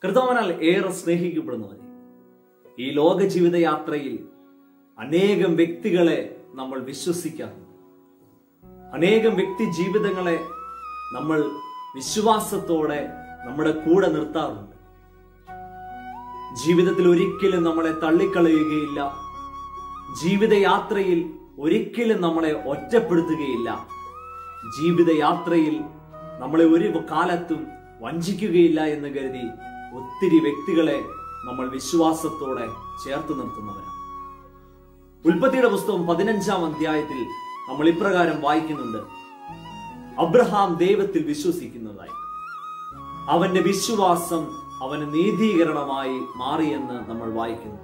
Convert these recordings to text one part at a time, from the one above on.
കൃതവനാൽ ഏറെ സ്നേഹിക്കപ്പെടുന്നവരെ ഈ ലോക ജീവിത യാത്രയിൽ അനേകം വ്യക്തികളെ നമ്മൾ വിശ്വസിക്കാറുണ്ട് അനേകം വ്യക്തി ജീവിതങ്ങളെ നമ്മൾ വിശ്വാസത്തോടെ നമ്മുടെ കൂടെ നിർത്താറുണ്ട് ജീവിതത്തിൽ ഒരിക്കലും നമ്മളെ തള്ളിക്കളയുകയില്ല ജീവിതയാത്രയിൽ ഒരിക്കലും നമ്മളെ ഒറ്റപ്പെടുത്തുകയില്ല ജീവിതയാത്രയിൽ നമ്മളെ ഒരു കാലത്തും വഞ്ചിക്കുകയില്ല എന്ന് കരുതി ഒത്തിരി വ്യക്തികളെ നമ്മൾ വിശ്വാസത്തോടെ ചേർത്ത് നിർത്തുന്നവരാണ് ഉൽപ്പത്തിയുടെ പുസ്തകം പതിനഞ്ചാം അധ്യായത്തിൽ നമ്മൾ ഇപ്രകാരം വായിക്കുന്നുണ്ട് അബ്രഹാം ദൈവത്തിൽ വിശ്വസിക്കുന്നതായി അവന്റെ വിശ്വാസം അവന് നീതീകരണമായി മാറിയെന്ന് നമ്മൾ വായിക്കുന്നു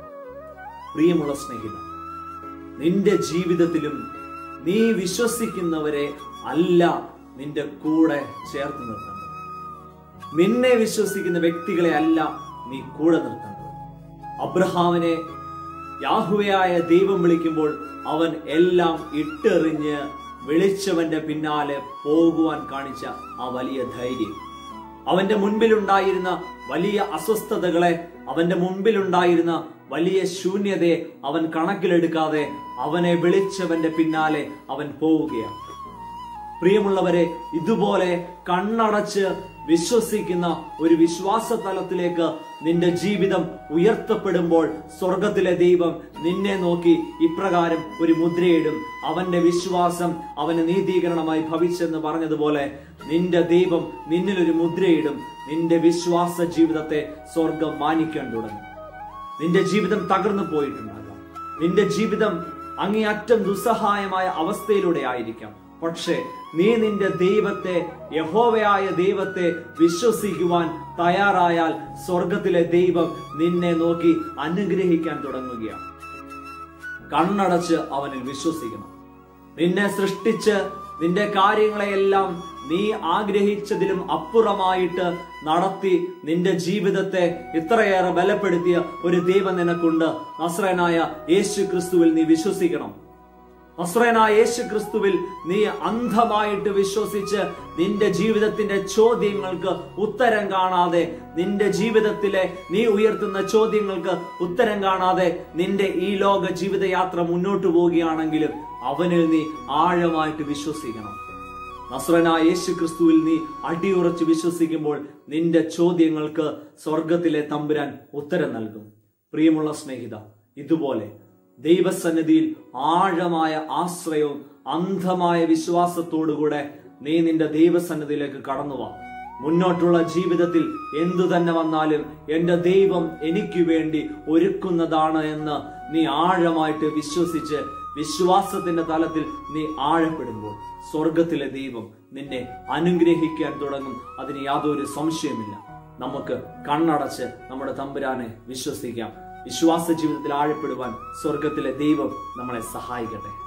പ്രിയമുള്ള സ്നേഹിത നിന്റെ ജീവിതത്തിലും നീ വിശ്വസിക്കുന്നവരെ അല്ല നിന്റെ കൂടെ ചേർത്ത് നിർത്തേണ്ടത് നിന്നെ വിശ്വസിക്കുന്ന വ്യക്തികളെ അല്ല നീ കൂടെ നിർത്തേണ്ടത് അബ്രഹാമിനെ യാഹുവയായ ദൈവം വിളിക്കുമ്പോൾ അവൻ എല്ലാം ഇട്ടെറിഞ്ഞ് വിളിച്ചവന്റെ പിന്നാലെ പോകുവാൻ കാണിച്ച ആ വലിയ ധൈര്യം അവന്റെ മുൻപിലുണ്ടായിരുന്ന വലിയ അസ്വസ്ഥതകളെ അവന്റെ മുൻപിലുണ്ടായിരുന്ന വലിയ ശൂന്യതയെ അവൻ കണക്കിലെടുക്കാതെ അവനെ വിളിച്ചവന്റെ പിന്നാലെ അവൻ പോവുകയാണ് പ്രിയമുള്ളവരെ ഇതുപോലെ കണ്ണടച്ച് വിശ്വസിക്കുന്ന ഒരു വിശ്വാസ തലത്തിലേക്ക് നിന്റെ ജീവിതം ഉയർത്തപ്പെടുമ്പോൾ സ്വർഗത്തിലെ ദൈവം നിന്നെ നോക്കി ഇപ്രകാരം ഒരു മുദ്രയിടും അവന്റെ വിശ്വാസം അവന് നീതീകരണമായി ഭവിച്ചെന്ന് പറഞ്ഞതുപോലെ നിന്റെ ദൈവം നിന്നിൽ ഒരു മുദ്രയിടും നിന്റെ വിശ്വാസ ജീവിതത്തെ സ്വർഗം മാനിക്കാൻ തുടങ്ങും നിന്റെ ജീവിതം തകർന്നു പോയിട്ടുണ്ടാകാം നിന്റെ ജീവിതം അങ്ങേയറ്റം ദുസ്സഹായമായ അവസ്ഥയിലൂടെ ആയിരിക്കാം പക്ഷേ നീ നിന്റെ ദൈവത്തെ യഹോവയായ ദൈവത്തെ വിശ്വസിക്കുവാൻ തയ്യാറായാൽ സ്വർഗത്തിലെ ദൈവം നിന്നെ നോക്കി അനുഗ്രഹിക്കാൻ തുടങ്ങുകയാണ് കണ്ണടച്ച് അവനിൽ വിശ്വസിക്കണം നിന്നെ സൃഷ്ടിച്ച് നിന്റെ കാര്യങ്ങളെയെല്ലാം നീ ആഗ്രഹിച്ചതിലും അപ്പുറമായിട്ട് നടത്തി നിന്റെ ജീവിതത്തെ ഇത്രയേറെ ബലപ്പെടുത്തിയ ഒരു ദൈവം നിനക്കുണ്ട് നസ്രനായ യേശു ക്രിസ്തുവിൽ നീ വിശ്വസിക്കണം നസ്രനായ യേശു ക്രിസ്തുവിൽ നീ അന്ധമായിട്ട് വിശ്വസിച്ച് നിന്റെ ജീവിതത്തിന്റെ ചോദ്യങ്ങൾക്ക് ഉത്തരം കാണാതെ നിന്റെ ജീവിതത്തിലെ നീ ഉയർത്തുന്ന ചോദ്യങ്ങൾക്ക് ഉത്തരം കാണാതെ നിന്റെ ഈ ലോക ജീവിതയാത്ര മുന്നോട്ട് പോവുകയാണെങ്കിലും അവനിൽ നീ ആഴമായിട്ട് വിശ്വസിക്കണം നസ്രനായ യേശു ക്രിസ്തുവിൽ നീ അടിയുറച്ച് വിശ്വസിക്കുമ്പോൾ നിന്റെ ചോദ്യങ്ങൾക്ക് സ്വർഗത്തിലെ തമ്പുരാൻ ഉത്തരം നൽകും പ്രിയമുള്ള സ്നേഹിത ഇതുപോലെ ദൈവസന്നിധിയിൽ ആഴമായ ആശ്രയവും അന്ധമായ വിശ്വാസത്തോടുകൂടെ നീ നിന്റെ ദൈവസന്നിധിയിലേക്ക് കടന്നുവാ മുന്നോട്ടുള്ള ജീവിതത്തിൽ എന്തു തന്നെ വന്നാലും എന്റെ ദൈവം എനിക്ക് വേണ്ടി ഒരുക്കുന്നതാണ് എന്ന് നീ ആഴമായിട്ട് വിശ്വസിച്ച് വിശ്വാസത്തിന്റെ തലത്തിൽ നീ ആഴപ്പെടുമ്പോൾ സ്വർഗത്തിലെ ദൈവം നിന്നെ അനുഗ്രഹിക്കാൻ തുടങ്ങും അതിന് യാതൊരു സംശയമില്ല നമുക്ക് കണ്ണടച്ച് നമ്മുടെ തമ്പുരാനെ വിശ്വസിക്കാം വിശ്വാസ ജീവിതത്തിൽ ആഴപ്പെടുവാൻ സ്വർഗത്തിലെ ദൈവം നമ്മളെ സഹായിക്കട്ടെ